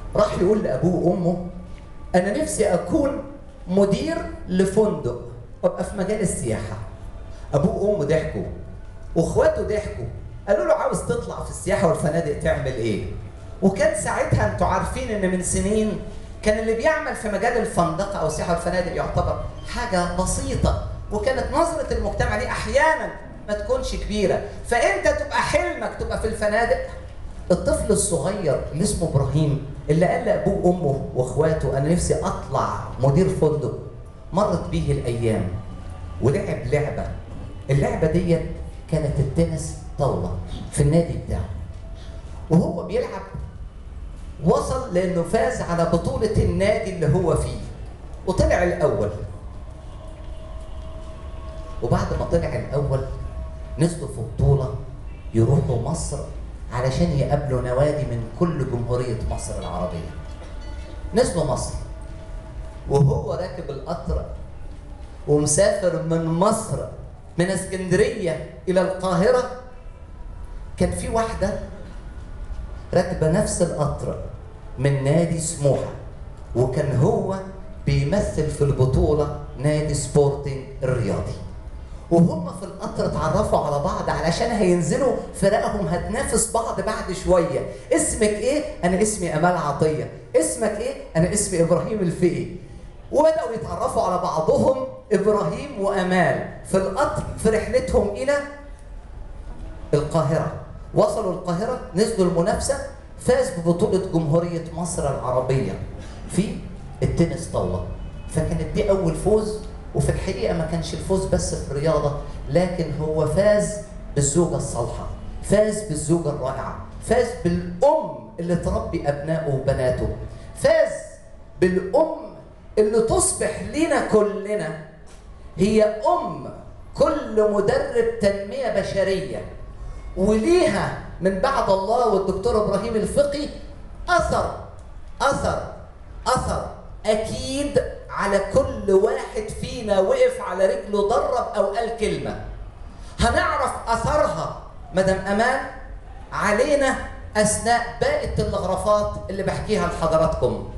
راح يقول لابوه وامه انا نفسي اكون مدير لفندق ابقى في مجال السياحه ابوه وامه ضحكوا واخواته ضحكوا قالوا له عاوز تطلع في السياحه والفنادق تعمل ايه وكان ساعتها انتوا عارفين ان من سنين كان اللي بيعمل في مجال الفندقه او السياحه والفنادق يعتبر حاجه بسيطه وكانت نظره المجتمع دي احيانا ما تكونش كبيره فانت تبقى حلمك تبقى في الفنادق الطفل الصغير اللي اسمه ابراهيم اللي قال لابوه وامه واخواته انا نفسي اطلع مدير فندق مرت بيه الايام ولعب لعبه اللعبه دي كانت التنس طاوله في النادي بتاعه وهو بيلعب وصل لانه فاز على بطوله النادي اللي هو فيه وطلع الاول وبعد ما طلع الاول نزلوا في بطوله يروحوا مصر علشان يقابلوا نوادي من كل جمهوريه مصر العربيه نزلوا مصر وهو راكب القطر ومسافر من مصر من اسكندريه الى القاهره كان في واحده راكبه نفس القطر من نادي سموحه وكان هو بيمثل في البطوله نادي سبورتنج الرياضي وهم في القطر اتعرفوا على بعض علشان هينزلوا فرقهم هتنافس بعض بعد شويه اسمك ايه انا اسمي امال عطيه اسمك ايه انا اسمي ابراهيم الفقي وبداوا يتعرفوا على بعضهم ابراهيم وامال في القطر في رحلتهم الى القاهره وصلوا القاهره نزلوا المنافسه فاز ببطوله جمهوريه مصر العربيه في التنس طاوله فكانت دي اول فوز وفي الحقيقه ما كانش الفوز بس في الرياضه لكن هو فاز بالزوجه الصالحه فاز بالزوجه الرائعه فاز بالام اللي تربي ابنائه وبناته فاز بالام اللي تصبح لنا كلنا هي ام كل مدرب تنميه بشريه وليها من بعد الله والدكتور ابراهيم الفقي اثر اثر اثر اكيد على كل واحد فينا وقف على رجله درب او قال كلمه هنعرف اثرها مدام امان علينا اثناء باقي التلغرافات اللي بحكيها لحضراتكم